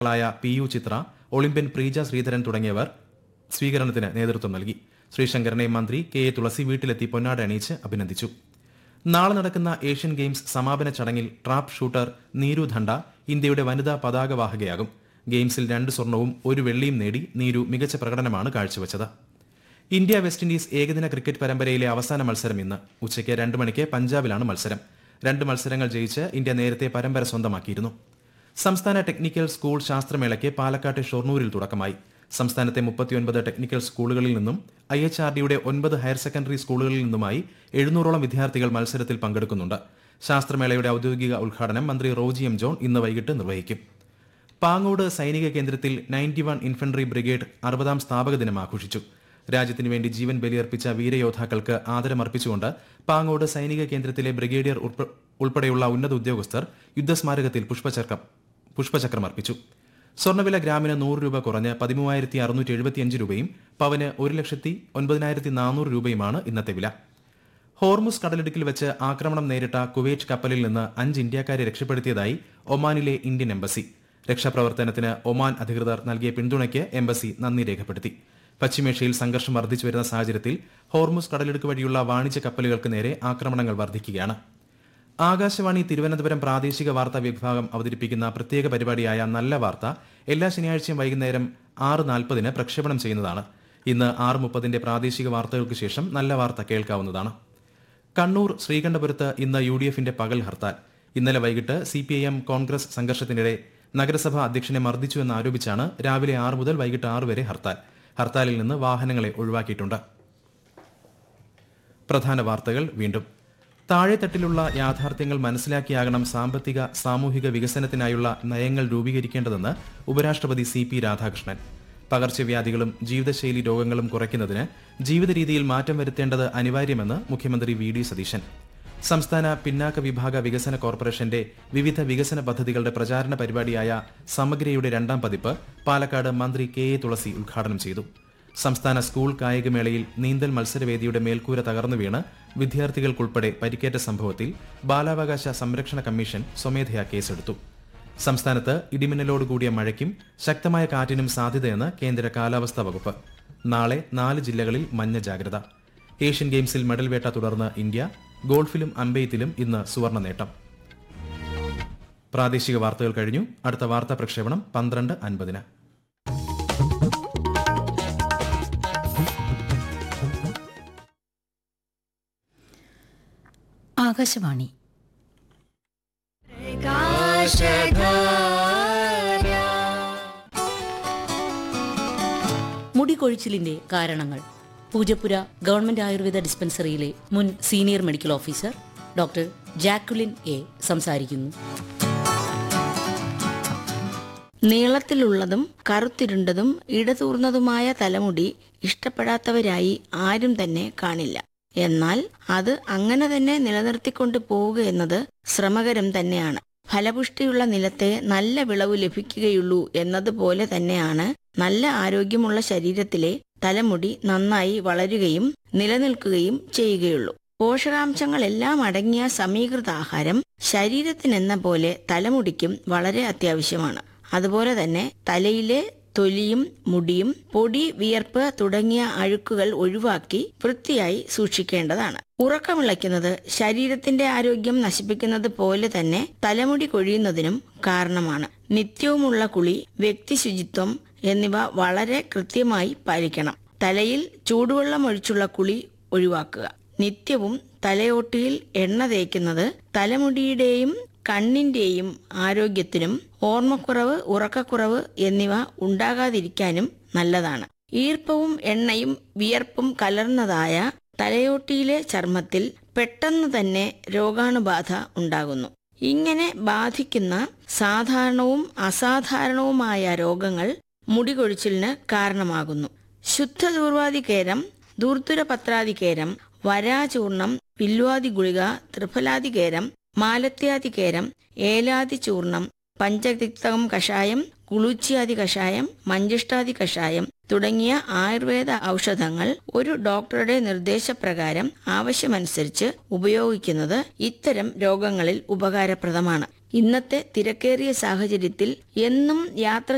ായ P U Chithra Olympian Preeja Sreedharan തുടങ്ങിയവർ സ്വീകരണത്തിന് നേതൃത്വം നൽകി ശ്രീശങ്കരനെ മന്ത്രി കെ എ തുളസി വീട്ടിലെത്തി പൊന്നാട അണിയിച്ച് അഭിനന്ദിച്ചു നാളെ നടക്കുന്ന ഏഷ്യൻ ഗെയിംസ് സമാപന ചടങ്ങിൽ ട്രാപ്പ് ഷൂട്ടർ നീരു ധണ്ട ഇന്ത്യയുടെ വനിതാ പതാകവാഹകയാകും ഗെയിംസിൽ രണ്ട് സ്വർണവും ഒരു വെള്ളിയും നേടി നീരു മികച്ച പ്രകടനമാണ് കാഴ്ചവച്ചത് ഇന്ത്യ വെസ്റ്റ് ഇൻഡീസ് ഏകദിന ക്രിക്കറ്റ് പരമ്പരയിലെ അവസാന മത്സരം ഇന്ന് ഉച്ചയ്ക്ക് രണ്ട് മണിക്ക് പഞ്ചാബിലാണ് മത്സരം രണ്ട് മത്സരങ്ങൾ ജയിച്ച് ഇന്ത്യ നേരത്തെ പരമ്പര സ്വന്തമാക്കിയിരുന്നു സംസ്ഥാന ടെക്നിക്കൽ സ്കൂൾ ശാസ്ത്രമേളയ്ക്ക് പാലക്കാട്ടെ ഷൊർണൂരിൽ തുടക്കമായി സംസ്ഥാനത്തെ മുപ്പത്തിയൊൻപത് ടെക്നിക്കൽ സ്കൂളുകളിൽ നിന്നും ഐ എച്ച് ആർ ഡിയുടെ ഒൻപത് ഹയർ സെക്കൻഡറി സ്കൂളുകളിൽ നിന്നുമായി എഴുന്നൂറോളം വിദ്യാർത്ഥികൾ മത്സരത്തിൽ പങ്കെടുക്കുന്നുണ്ട് ശാസ്ത്രമേളയുടെ ഔദ്യോഗിക ഉദ്ഘാടനം മന്ത്രി റോജി എം ജോൺ ഇന്ന് വൈകിട്ട് നിർവഹിക്കും പാങ്ങോട് സൈനിക കേന്ദ്രത്തിൽ നയൻറ്റി വൺ ഇൻഫൻട്രി ബ്രിഗേഡ് അറുപതാം സ്ഥാപക ദിനം ആഘോഷിച്ചു രാജ്യത്തിനു വേണ്ടി ജീവൻ ബലിയർപ്പിച്ച വീരയോദ്ധാക്കൾക്ക് ആദരമർപ്പിച്ചുകൊണ്ട് പാങ്ങോട് സൈനിക കേന്ദ്രത്തിലെ ബ്രിഗേഡിയർ ഉൾപ്പെ- ഉൾപ്പെടെയുള്ള ഉന്നത ഉദ്യോഗസ്ഥർ യുദ്ധസ്മാരകത്തിൽ പുഷ്പചക്രം പുഷ്പചക്രം അർപ്പിച്ചു സ്വർണ്ണവില ഗ്രാമിന് നൂറ് രൂപ കുറഞ്ഞ് പതിമൂവായിരത്തി അറുന്നൂറ്റി എഴുപത്തിയഞ്ച് രൂപയും പവന് ഒരു ലക്ഷത്തി ഒൻപതിനായിരത്തി നാനൂറ് രൂപയുമാണ് ഇന്നത്തെ വില ഹോർമുസ് കടലിടുക്കിൽ വെച്ച് ആക്രമണം നേരിട്ട കുവൈറ്റ് കപ്പലിൽ നിന്ന് അഞ്ച് ഇന്ത്യക്കാരെ രക്ഷപ്പെടുത്തിയതായി ഒമാനിലെ ഇന്ത്യൻ എംബസി രക്ഷാപ്രവർത്തനത്തിന് ഒമാൻ അധികൃതർ നൽകിയ പിന്തുണയ്ക്ക് എംബസി നന്ദി രേഖപ്പെടുത്തി പശ്ചിമേഷ്യയിൽ സംഘർഷം വർദ്ധിച്ചു വരുന്ന സാഹചര്യത്തിൽ ഹോർമുസ് കടലിടുക്ക് വഴിയുള്ള വാണിജ്യ കപ്പലുകൾക്ക് നേരെ ആക്രമണങ്ങൾ വർദ്ധിക്കുകയാണ് ആകാശവാണി തിരുവനന്തപുരം പ്രാദേശിക വാർത്താ വിഭാഗം അവതരിപ്പിക്കുന്ന പ്രത്യേക പരിപാടിയായ നല്ല വാർത്ത എല്ലാ ശനിയാഴ്ചയും വൈകുന്നേരം ആറ് നാൽപ്പതിന് പ്രക്ഷേപണം ചെയ്യുന്നതാണ് ഇന്ന് ആറ് മുപ്പതിന്റെ പ്രാദേശിക വാർത്തകൾക്ക് ശേഷം നല്ല വാർത്ത കേൾക്കാവുന്നതാണ് കണ്ണൂർ ശ്രീകണ്ഠപുരത്ത് ഇന്ന് യു ഡി എഫിന്റെ പകൽ ഹർത്താൽ ഇന്നലെ വൈകിട്ട് C P I M Congress സംഘർഷത്തിനിടെ നഗരസഭ അധ്യക്ഷനെ മർദ്ദിച്ചു എന്നാരോപിച്ചാണ് രാവിലെ ആറ് മുതൽ വൈകിട്ട് ആറ് വരെ ഹർത്താൽ ഹർത്താലിൽ നിന്ന് വാഹനങ്ങളെ ഒഴിവാക്കിയിട്ടുണ്ട് പ്രധാന വാർത്തകൾ വീണ്ടും താഴെത്തട്ടിലുള്ള യാഥാർത്ഥ്യങ്ങൾ മനസ്സിലാക്കിയാകണം സാമ്പത്തിക സാമൂഹിക വികസനത്തിനായുള്ള നയങ്ങൾ രൂപീകരിക്കേണ്ടതെന്ന് ഉപരാഷ്ട്രപതി സി പി രാധാകൃഷ്ണൻ പകർച്ചവ്യാധികളും ജീവിതശൈലി രോഗങ്ങളും കുറയ്ക്കുന്നതിന് ജീവിത രീതിയിൽ മാറ്റം വരുത്തേണ്ടത് അനിവാര്യമെന്ന് മുഖ്യമന്ത്രി വി ഡി സതീശൻ സംസ്ഥാന പിന്നാക്ക വിഭാഗ വികസന കോർപ്പറേഷന്റെ വിവിധ വികസന പദ്ധതികളുടെ പ്രചാരണ പരിപാടിയായ സമഗ്രയുടെ രണ്ടാം പതിപ്പ് പാലക്കാട് മന്ത്രി കെ എ തുളസി ഉദ്ഘാടനം ചെയ്തു സംസ്ഥാന സ്കൂൾ കായികമേളയിൽ നീന്തൽ മത്സരവേദിയുടെ മേൽക്കൂര തകർന്നു വീണ് വിദ്യാർത്ഥികൾക്കുൾപ്പെടെ പരിക്കേറ്റ സംഭവത്തിൽ ബാലാവകാശ സംരക്ഷണ കമ്മീഷൻ സ്വമേധയാ കേസെടുത്തു സംസ്ഥാനത്ത് ഇടിമിന്നലോടുകൂടിയ മഴയ്ക്കും ശക്തമായ കാറ്റിനും സാധ്യതയെന്ന് കേന്ദ്ര കാലാവസ്ഥാ വകുപ്പ് നാളെ നാല് ജില്ലകളിൽ മഞ്ഞ ജാഗ്രത ഏഷ്യൻ ഗെയിംസിൽ മെഡൽ വേട്ട തുടർന്ന് ഇന്ത്യ ഗോൾഫിലും അമ്പെയ്ത്തിലും ഇന്ന് സുവർണ നേട്ടം പ്രാദേശിക വാർത്തകൾ കഴിഞ്ഞു അടുത്ത വാർത്താ പ്രക്ഷേപണം പന്ത്രണ്ട് അൻപതിന് ആകാശവാണി മുടി കൊഴിച്ചിലിന്റെ കാരണങ്ങൾ പൂജപ്പുര ഗവൺമെന്റ് ആയുർവേദ ഡിസ്പെൻസറിയിലെ മുൻ senior medical officer doctor Jacqueline A സംസാരിക്കുന്നു നീളത്തിലുള്ളതും കറുത്തിരുണ്ടതും ഇടതൂർന്നതുമായ തലമുടി ഇഷ്ടപ്പെടാത്തവരായി ആരും തന്നെ കാണില്ല എന്നാൽ അത് അങ്ങനെ തന്നെ നിലനിർത്തിക്കൊണ്ട് പോവുക എന്നത് ശ്രമകരം തന്നെയാണ് ഫലപുഷ്ടിയുള്ള നിലത്തെ നല്ല വിളവ് ലഭിക്കുകയുള്ളൂ എന്നതുപോലെ തന്നെയാണ് നല്ല ആരോഗ്യമുള്ള ശരീരത്തിലെ തലമുടി നന്നായി വളരുകയും നിലനിൽക്കുകയും ചെയ്യുകയുള്ളൂ പോഷകാംശങ്ങളെല്ലാം അടങ്ങിയ സമീകൃത ആഹാരം ശരീരത്തിനെന്ന പോലെ തലമുടിക്കും വളരെ അത്യാവശ്യമാണ് അതുപോലെ തന്നെ തലയിലെ തൊലിയും മുടിയും പൊടി വിയർപ്പ് തുടങ്ങിയ അഴുക്കുകൾ ഒഴിവാക്കി വൃത്തിയായി സൂക്ഷിക്കേണ്ടതാണ് ഉറക്കമിളയ്ക്കുന്നത് ശരീരത്തിന്റെ ആരോഗ്യം നശിപ്പിക്കുന്നത് പോലെ തന്നെ തലമുടി കൊഴിയുന്നതിനും കാരണമാണ് നിത്യവുമുള്ള കുളി വ്യക്തി ശുചിത്വം എന്നിവ വളരെ കൃത്യമായി പാലിക്കണം തലയിൽ ചൂടുവെള്ളം ഒഴിച്ചുള്ള കുളി ഒഴിവാക്കുക നിത്യവും തലയോട്ടിയിൽ എണ്ണ തേക്കുന്നത് തലമുടിയുടെയും കണ്ണിന്റെയും ആരോഗ്യത്തിനും ഓർമ്മക്കുറവ് ഉറക്കക്കുറവ് എന്നിവ ഉണ്ടാകാതിരിക്കാനും നല്ലതാണ് ഈർപ്പവും എണ്ണയും വിയർപ്പും കലർന്നതായ തലയോട്ടിയിലെ ചർമ്മത്തിൽ പെട്ടെന്ന് തന്നെ രോഗാണുബാധ ഉണ്ടാകുന്നു ഇങ്ങനെ ബാധിക്കുന്ന സാധാരണവും അസാധാരണവുമായ രോഗങ്ങൾ മുടികൊഴിച്ചിലിന് കാരണമാകുന്നു ശുദ്ധ ദൂർവാതികേരം ദൂർദുരപത്രാതികേരം വരാചൂർണം വില്വാതി ഗുളിക ത്രിഫലാതികേരം മാലത്യാതികേരം ഏലാതി ചൂർണം പഞ്ചതിക്തകം കഷായം കുളുച്ചിയാതി കഷായം മഞ്ചിഷ്ടാതി കഷായം തുടങ്ങിയ ആയുർവേദ ഔഷധങ്ങൾ ഒരു ഡോക്ടറുടെ നിർദ്ദേശപ്രകാരം ആവശ്യമനുസരിച്ച് ഉപയോഗിക്കുന്നത് ഇത്തരം രോഗങ്ങളിൽ ഉപകാരപ്രദമാണ് ഇന്നത്തെ തിരക്കേറിയ സാഹചര്യത്തിൽ എന്നും യാത്ര